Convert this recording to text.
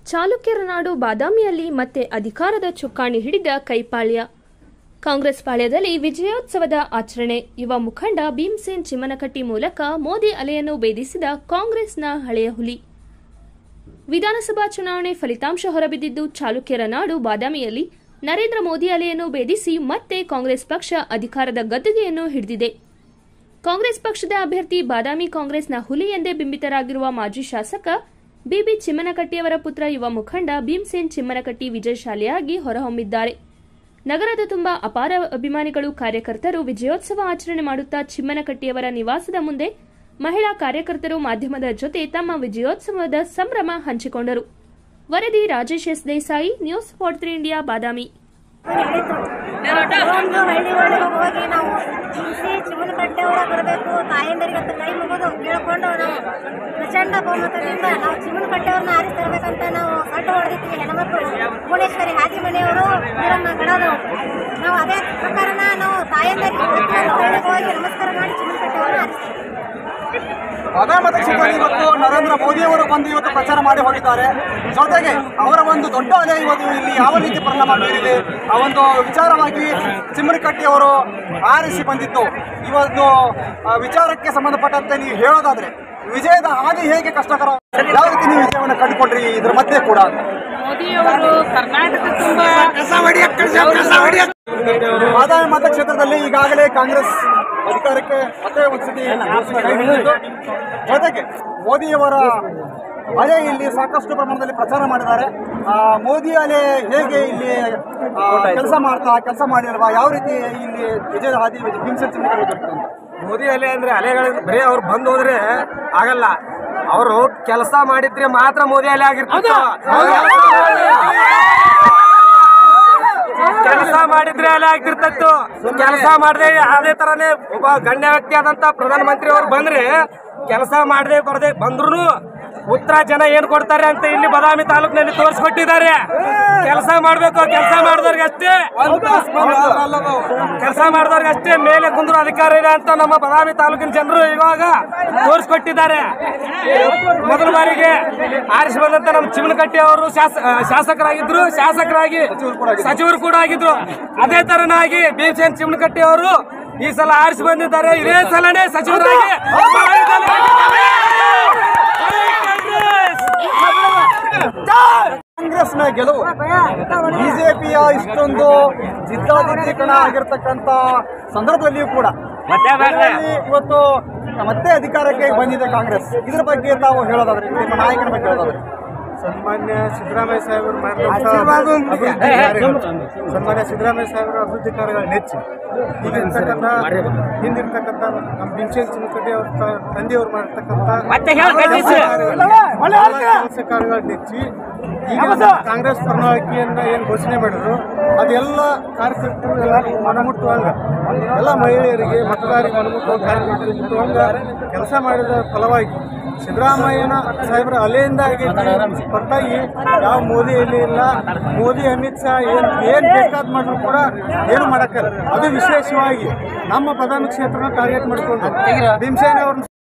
ಚಾಲುಕ್ಯರ ನಾಡು ಬಾದಾಮಿಯಲ್ಲಿ ಮತ್ತೆ ಅಧಿಕಾರದ ಚುಕ್ಕಾಣಿ ಹಿಡಿದ ಕೈಪಾಳ್ಯ ಕಾಂಗ್ರೆಸ್ ಪಾಳ್ಯದಲ್ಲಿ ವಿಜಯೋತ್ಸವದ ಆಚರಣೆ ಯುವ ಮುಖಂಡ ಭೀಮ್ಸೇನ್ ಚಿಮ್ಮನಕಟ್ಟಿ ಮೂಲಕ ಮೋದಿ ಅಲೆಯನ್ನು ಭೇದಿಸಿದ ಕಾಂಗ್ರೆಸ್ನ ಹಳೆಯ ಹುಲಿ ವಿಧಾನಸಭಾ ಚುನಾವಣೆ ಫಲಿತಾಂಶ ಹೊರಬಿದ್ದಿದ್ದು ಚಾಲುಕ್ಯರ ನಾಡು ಬಾದಾಮಿಯಲ್ಲಿ ನರೇಂದ್ರ ಮೋದಿ ಅಲೆಯನ್ನು ಭೇದಿಸಿ ಮತ್ತೆ ಕಾಂಗ್ರೆಸ್ ಪಕ್ಷ ಅಧಿಕಾರದ ಗದ್ದುಗೆಯನ್ನು ಹಿಡಿದಿದೆ ಕಾಂಗ್ರೆಸ್ ಪಕ್ಷದ ಅಭ್ಯರ್ಥಿ ಬಾದಾಮಿ ಕಾಂಗ್ರೆಸ್ನ ಹುಲಿ ಎಂದೇ ಬಿಂಬಿತರಾಗಿರುವ ಮಾಜಿ ಶಾಸಕ ಬಿಬಿ ಚಿಮ್ಮನಕಟ್ಟಿಯವರ ಪುತ್ರ ಯುವ ಮುಖಂಡ ಭೀಮ್ಸೇನ್ ಚಿಮ್ಮನಕಟ್ಟಿ ವಿಜಯಶಾಲಿಯಾಗಿ ಹೊರಹೊಮ್ಮಿದ್ದಾರೆ ನಗರದ ತುಂಬ ಅಪಾರ ಅಭಿಮಾನಿಗಳು ಕಾರ್ಯಕರ್ತರು ವಿಜಯೋತ್ಸವ ಆಚರಣೆ ಮಾಡುತ್ತಾ ಚಿಮ್ಮನಕಟ್ಟಿಯವರ ನಿವಾಸದ ಮುಂದೆ ಮಹಿಳಾ ಕಾರ್ಯಕರ್ತರು ಮಾಧ್ಯಮದ ಜೊತೆ ತಮ್ಮ ವಿಜಯೋತ್ಸವದ ಸಂಭ್ರಮ ಹಂಚಿಕೊಂಡರು ವರದಿ Rajesh S Desai news for three India Badami ಒಂದು ಹಳ್ಳಿ ಒಳಗೆ ಹೋಗಿ ನಾವು ಹಿಂಸೆ ಚಿಮ್ಮನಕಟ್ಟೆಯವರ ಬರಬೇಕು ತಾಯಂದರಿಗೆ ಅಂತ ಕೈ ಮುಗಿದು ಕೇಳ್ಕೊಂಡು ನಾವು ಪ್ರಚಂಡ ಬಹುಮತದಿಂದ ನಾವು ಚಿಮ್ಮನಕಟ್ಟೆಯವ್ರನ್ನ ಆರಿಸಿ ತರಬೇಕಂತ ನಾವು ಸಡ್ಡು ಹೊಡೆದಿದ್ವಿ ಹೆಣ್ಮಕ್ಳು ಭುವನೇಶ್ವರಿ ಹಾಜಿ ಮನೆಯವರು ವೀರಮ್ಮ ಗಣದವರು ನಾವು ಅದೇ ಪ್ರಕಾರನ ನಾವು ತಾಯಂದರಿಗೆ ಪ್ರತಿಯೊಂದು ಹಳ್ಳಿಗೆ ಹೋಗಿ ನಮಸ್ಕಾರ ಮಾಡಿ ಚಿಮ್ಮನಕಟ್ಟೆಯವ್ರನ್ನ ಆರಿಸ್ತೀವಿ ಬಾದಾಮಿ ಕ್ಷೇತ್ರದಲ್ಲಿ ಇವತ್ತು ನರೇಂದ್ರ ಮೋದಿ ಅವರು ಬಂದು ಇವತ್ತು ಪ್ರಚಾರ ಮಾಡಿ ಹೋಗಿದ್ದಾರೆ ಜೊತೆಗೆ ಅವರ ಒಂದು ದೊಡ್ಡ ಅಲೆ ಇವತ್ತು ಇಲ್ಲಿ ಯಾವ ರೀತಿ ಪರಿಣಾಮ ಬೀರಿದೆ ಆ ಒಂದು ವಿಚಾರವಾಗಿ ಚಿಮ್ಮನಕಟ್ಟಿ ಅವರು ಆರಿಸಿ ಬಂದಿತ್ತು ಇವತ್ತು ಆ ವಿಚಾರಕ್ಕೆ ಸಂಬಂಧಪಟ್ಟಂತೆ ನೀವು ಹೇಳೋದಾದ್ರೆ ವಿಜಯದ ಹಾದಿ ಹೇಗೆ ಕಷ್ಟಕರ ಯಾವ ರೀತಿ ನೀವು ವಿಜಯವನ್ನು ಕಂಡುಕೊಂಡ್ರಿ ಇದ್ರ ಮಧ್ಯೆ ಕೂಡ ಮೋದಿಯವರು ಕರ್ನಾಟಕ ತುಂಬಾ ಬಾದಾಮಿ ಮತಕ್ಷೇತ್ರದಲ್ಲಿ ಈಗಾಗಲೇ ಕಾಂಗ್ರೆಸ್ ಅಧಿಕಾರಕ್ಕೆ ಮತ್ತೆ ಒಂದ್ಸತಿ ಕೈ ಹಿಡಿದಿದ್ದು. ಜೊತೆಗೆ ಮೋದಿಯವರ ಅಲೆ ಇಲ್ಲಿ ಸಾಕಷ್ಟು ಪ್ರಮಾಣದಲ್ಲಿ ಪ್ರಚಾರ ಮಾಡಿದ್ದಾರೆ ಆ, ಮೋದಿ ಅಲೆ ಹೇಗೆ ಇಲ್ಲಿ ಕೆಲಸ ಮಾಡ್ತಾ ಕೆಲಸ ಮಾಡಿಲ್ವಾ ಯಾವ ರೀತಿ ಇಲ್ಲಿ ವಿಜಯದ ಹಾದಿ ಭೀಮಸೇನ್ ಚಿನ್ನಕಟ್ಟಿ ಅಂತ ಮೋದಿ ಅಲೆ ಅಂದ್ರೆ ಅಲೆಗಳು ಬರೀ ಅವ್ರು ಬಂದು ಹೋದ್ರೆ ಆಗಲ್ಲ ಅವರು ಕೆಲಸ ಮಾಡಿದ್ರೆ ಮಾತ್ರ ಮೋದಿ ಅಲೆ ಆಗಿರ್ತಿತ್ತು ಕೆಲಸ ಮಾಡಿದ್ರೆ ಅಲೆ ಆಗಿರ್ತಿತ್ತು ಕೆಲಸ ಮಾಡದೆ ಅದೇ ತರನೇ ಒಬ್ಬ ಗಣ್ಯ ವ್ಯಕ್ತಿ ಆದಂತ ಪ್ರಧಾನಮಂತ್ರಿ ಅವ್ರು ಬಂದ್ರೆ ಕೆಲಸ ಮಾಡದೆ ಬರದೆ ಬಂದ್ರು ಉತ್ತರ ಜನ ಏನ್ ಕೊಡ್ತಾರೆ ಅಂತ ಇಲ್ಲಿ ಬದಾಮಿ ತಾಲೂಕಿನಲ್ಲಿ ತೋರಿಸ್ಕೊಟ್ಟಿದ್ದಾರೆ ಕೆಲಸ ಮಾಡ್ಬೇಕು ಕೆಲಸ ಮಾಡಿದವ್ರಿಗೆ ಅಷ್ಟೇ ಕೆಲಸ ಮಾಡಿದವ್ರಿಗೆ ಅಷ್ಟೇ ಮೇಲೆ ಕುಂದ್ರು ಅಧಿಕಾರ ಇದೆ ಅಂತ ನಮ್ಮ ಬದಾಮಿ ತಾಲೂಕಿನ ಜನರು ಇವಾಗ ತೋರಿಸ್ಕೊಟ್ಟಿದ್ದಾರೆ ಮೊದಲ ಬಾರಿಗೆ ಆರಿಸಿ ಬಂದಂತ ನಮ್ಮ ಚಿಮನಕಟ್ಟಿ ಅವರು ಶಾಸ- ಆ, ಶಾಸಕರಾಗಿದ್ರು ಶಾಸಕರಾಗಿ ಸಚಿವರು ಕೂಡ ಆಗಿದ್ರು ಅದೇ ತರನಾಗಿ ಭೀಮಸೇನ್ ಚಿಮನಕಟ್ಟಿ ಅವರು ಈ ಸಲ ಆರಿಸಿ ಬಂದಿದ್ದಾರೆ ಇದೇ ಸಲನೇ ಸಚಿವರಾಗಿ ಬದಾಮಿ ತಾಲೂಕಿಗೆ ಕಾಂಗ್ರೆಸ್ನ ಗೆಲುವು ಬಿಜೆಪಿಯ ಇಷ್ಟೊಂದು ಜಿದ್ದಾಜಿದ್ದೀಕರಣ ಆಗಿರ್ತಕ್ಕಂಥ ಸಂದರ್ಭದಲ್ಲಿಯೂ ಕೂಡ ಇದರಲ್ಲಿ ಇವತ್ತು ಮತ್ತೆ ಅಧಿಕಾರಕ್ಕೆ ಬಂದಿದೆ ಕಾಂಗ್ರೆಸ್ ಇದ್ರ ಬಗ್ಗೆ ತಾವು ಹೇಳೋದಾದ್ರೆ ನಿಮ್ಮ ನಾಯಕನ ಬಗ್ಗೆ ಹೇಳೋದಾದ್ರೆ ಸನ್ಮಾನ್ಯ ಸಿದ್ದರಾಮಯ್ಯ ಸಾಹೇಬರು ಮಾಡಿದಂಥ ಅಭಿವೃದ್ಧಿ ಕಾರ್ಯಗಳು ಸನ್ಮಾನ್ಯ ಸಿದ್ದರಾಮಯ್ಯ ಸಾಹೇಬರ ಅಭಿವೃದ್ಧಿ ಕಾರ್ಯಗಳು ನೆಚ್ಚಿ ಈಗ ಇರ್ತಕ್ಕಂಥ ಹಿಂದಿರ್ತಕ್ಕಂಥ ನಮ್ಮ ಭೀಮಸೇನ್ ಚಿನ್ನಕಟ್ಟಿ ಅವ್ರ ತ- ತಂದೆಯವರು ಮಾಡಿರ್ತಕ್ಕಂಥ ಕೆಲಸ ಕಾರ್ಯಗಳು ನೆಚ್ಚಿ ಈಗ ನಮ್ಮ ಕಾಂಗ್ರೆಸ್ ಪ್ರಣಾಳಿಕೆಯನ್ನ ಏನು ಘೋಷಣೆ ಮಾಡಿದ್ರು ಅದೆಲ್ಲ ಕಾರ್ಯಕರ್ತರು ಎಲ್ಲರಿಗೂ ಮನಮುಟ್ಟುವಂಗ ಎಲ್ಲ ಮಹಿಳೆಯರಿಗೆ ಮತದಾರರಿಗೆ ಮನಮುಟ್ಟುವಂಗ ಕಾರ್ಯಕರ್ತರಿಗೆ ಮುಟ್ಟುವಂಗ ಕೆಲಸ ಮಾಡಿದ ಫಲವಾಗಿ ಸಿದ್ದರಾಮಯ್ಯನ ಸಾಹೇಬರ ಅಲೆಯಿಂದ ಆಗೈತಿ ಹೊರತಾಗಿ ಯಾವ ಮೋದಿ ಎಲ್ಲಿ ಇಲ್ಲ ಮೋದಿ ಅಮಿತ್ ಶಾ ಏನ್ ಏನ್ ಬೇಕಾದ್ ಮಾಡಿದ್ರು ಕೂಡ ಏನು ಮಾಡಕ್ಕಲ್ಲ ಅದು ವಿಶೇಷವಾಗಿ ನಮ್ಮ ಪ್ರಧಾನ ಕ್ಷೇತ್ರನ ಟಾರ್ಗೆಟ್ ಮಾಡಿಕೊಂಡು ಭೀಮಸೇನ ಅವ್ರನ್ನ